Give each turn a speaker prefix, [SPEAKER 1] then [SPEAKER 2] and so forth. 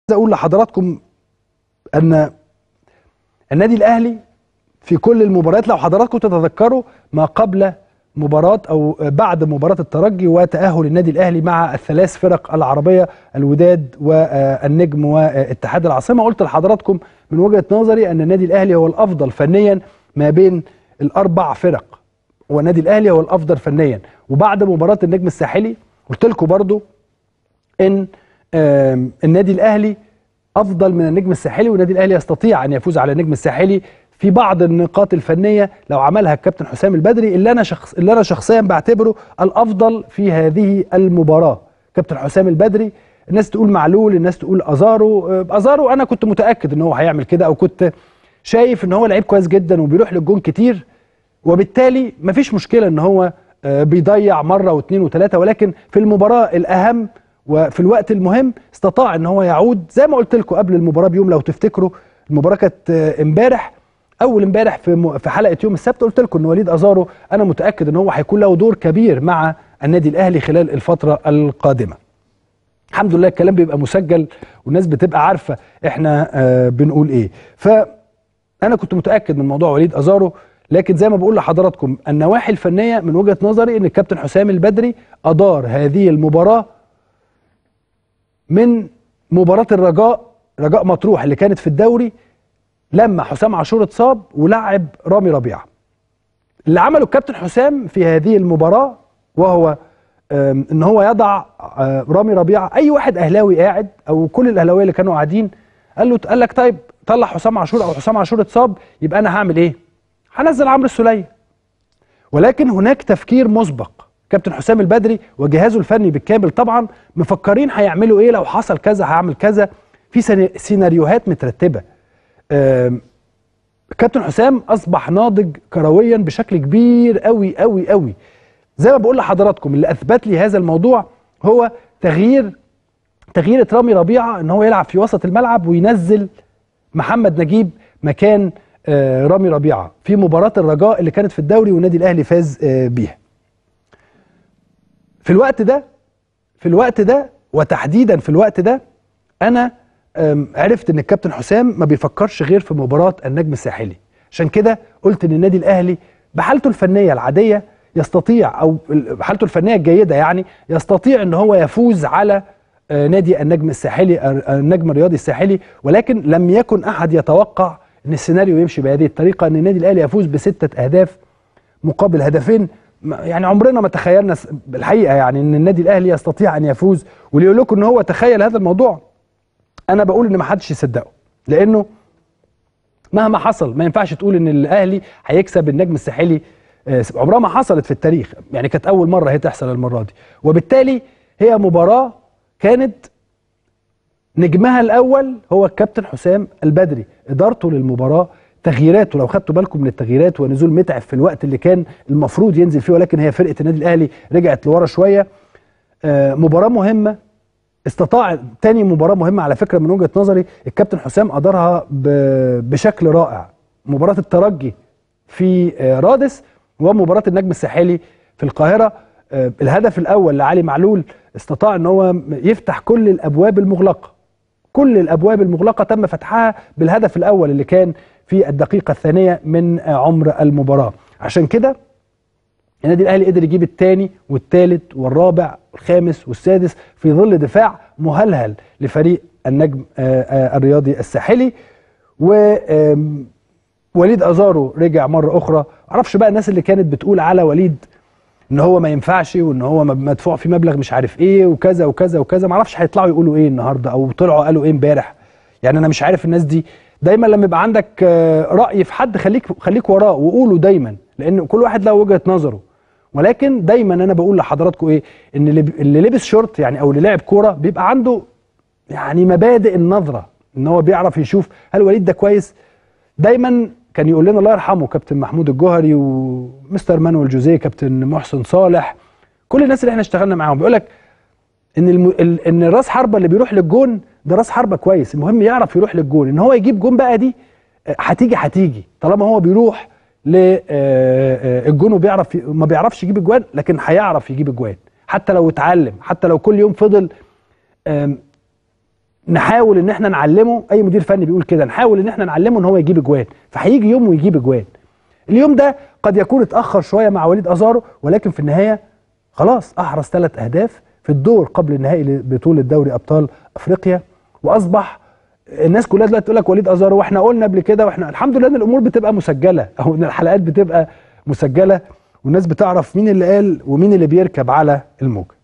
[SPEAKER 1] اقول لحضراتكم ان النادي الاهلي في كل المباريات لو حضراتكم تتذكروا ما قبل مباراة او بعد مباراة الترجي وتأهل النادي الاهلي مع الثلاث فرق العربية الوداد والنجم واتحاد العاصمة قلت لحضراتكم من وجهة نظري ان النادي الاهلي هو الافضل فنيا ما بين الاربع فرق والنادي الاهلي هو الافضل فنيا وبعد مباراة النجم الساحلي قلت لكم برضو ان النادي الاهلي افضل من النجم الساحلي والنادي الاهلي يستطيع ان يفوز على النجم الساحلي في بعض النقاط الفنيه لو عملها الكابتن حسام البدري اللي انا شخص اللي انا شخصيا بعتبره الافضل في هذه المباراه كابتن حسام البدري الناس تقول معلول الناس تقول ازارو ازارو انا كنت متاكد ان هو هيعمل كده او كنت شايف ان هو لعيب كويس جدا وبيروح للجون كتير وبالتالي مفيش مشكله ان هو بيضيع مره واثنين وثلاثه ولكن في المباراه الاهم وفي الوقت المهم استطاع ان هو يعود زي ما قلت لكم قبل المباراه بيوم لو تفتكروا المباراه كانت امبارح اول امبارح في في حلقه يوم السبت قلت لكم ان وليد ازارو انا متاكد ان هو هيكون له دور كبير مع النادي الاهلي خلال الفتره القادمه. الحمد لله الكلام بيبقى مسجل والناس بتبقى عارفه احنا آه بنقول ايه. فانا كنت متاكد من موضوع وليد ازارو لكن زي ما بقول لحضراتكم النواحي الفنيه من وجهه نظري ان الكابتن حسام البدري ادار هذه المباراه من مباراة الرجاء رجاء مطروح اللي كانت في الدوري لما حسام عاشور اتصاب ولعب رامي ربيعة اللي عمله الكابتن حسام في هذه المباراة وهو ان هو يضع رامي ربيعة اي واحد اهلاوي قاعد او كل الاهلاويه اللي كانوا قاعدين قال له قال لك طيب طلع حسام عاشور او حسام عاشور اتصاب يبقى انا هعمل ايه هنزل عمرو السوليه ولكن هناك تفكير مسبق كابتن حسام البدري وجهازه الفني بالكامل طبعا مفكرين هيعملوا ايه لو حصل كذا هعمل كذا في سيناريوهات مترتبه كابتن حسام اصبح ناضج كرويا بشكل كبير قوي قوي قوي زي ما بقول لحضراتكم اللي اثبت لي هذا الموضوع هو تغيير تغيير رامي ربيعه ان هو يلعب في وسط الملعب وينزل محمد نجيب مكان رامي ربيعه في مباراه الرجاء اللي كانت في الدوري والنادي الاهلي فاز بيها في الوقت ده في الوقت ده وتحديدا في الوقت ده انا عرفت ان الكابتن حسام ما بيفكرش غير في مباراه النجم الساحلي عشان كده قلت ان النادي الاهلي بحالته الفنيه العاديه يستطيع او بحالته الفنيه الجيده يعني يستطيع ان هو يفوز على نادي النجم الساحلي النجم الرياضي الساحلي ولكن لم يكن احد يتوقع ان السيناريو يمشي بهذه الطريقه ان النادي الاهلي يفوز بسته اهداف مقابل هدفين يعني عمرنا ما تخيلنا الحقيقه يعني ان النادي الاهلي يستطيع ان يفوز واللي يقول لكم ان هو تخيل هذا الموضوع انا بقول ان ما حدش يصدقه لانه مهما حصل ما ينفعش تقول ان الاهلي هيكسب النجم الساحلي عمرها ما حصلت في التاريخ يعني كانت اول مره هي تحصل المره دي وبالتالي هي مباراه كانت نجمها الاول هو الكابتن حسام البدري ادارته للمباراه تغييراته لو خدتوا بالكم من التغييرات ونزول متعب في الوقت اللي كان المفروض ينزل فيه ولكن هي فرقه النادي الاهلي رجعت لورا شويه آه مباراه مهمه استطاع تاني مباراه مهمه على فكره من وجهه نظري الكابتن حسام ادارها بشكل رائع مباراه الترجي في آه رادس ومباراه النجم الساحلي في القاهره آه الهدف الاول لعلي معلول استطاع ان هو يفتح كل الابواب المغلقه كل الابواب المغلقه تم فتحها بالهدف الاول اللي كان في الدقيقة الثانية من عمر المباراة عشان كده النادي الأهلي قدر يجيب الثاني والثالث والرابع والخامس والسادس في ظل دفاع مهلهل لفريق النجم الرياضي الساحلي ووليد أزارو رجع مرة أخرى معرفش بقى الناس اللي كانت بتقول على وليد ان هو ما ينفعش وان هو مدفوع في مبلغ مش عارف ايه وكذا وكذا وكذا معرفش هيطلعوا يقولوا ايه النهارده او طلعوا قالوا ايه امبارح يعني انا مش عارف الناس دي دايما لما يبقى عندك راي في حد خليك خليك وراه وقوله دايما لان كل واحد له وجهه نظره ولكن دايما انا بقول لحضراتكم ايه ان اللي لبس شورت يعني او اللي لعب كوره بيبقى عنده يعني مبادئ النظره ان هو بيعرف يشوف هل وليد ده كويس دايما كان يقول لنا الله يرحمه كابتن محمود الجوهري ومستر مانويل جوزيه كابتن محسن صالح كل الناس اللي احنا اشتغلنا معاهم بيقول لك ان الم... ان الراس حربه اللي بيروح للجون ده راس حربه كويس المهم يعرف يروح للجون ان هو يجيب جون بقى دي هتيجي هتيجي طالما هو بيروح للجون وبيعرف ما بيعرفش يجيب اجوان لكن هيعرف يجيب اجوان حتى لو اتعلم حتى لو كل يوم فضل نحاول ان احنا نعلمه اي مدير فني بيقول كده نحاول ان احنا نعلمه ان هو يجيب اجوان فهيجي يوم ويجيب اجوان اليوم ده قد يكون اتاخر شويه مع وليد ازارو ولكن في النهايه خلاص احرز ثلاث اهداف في الدور قبل النهائي لبطوله دوري ابطال افريقيا واصبح الناس كلها دلوقتي تقول لك وليد ازارو واحنا قلنا قبل كده واحنا الحمد لله ان الامور بتبقى مسجله او ان الحلقات بتبقى مسجله والناس بتعرف مين اللي قال ومين اللي بيركب على الموجه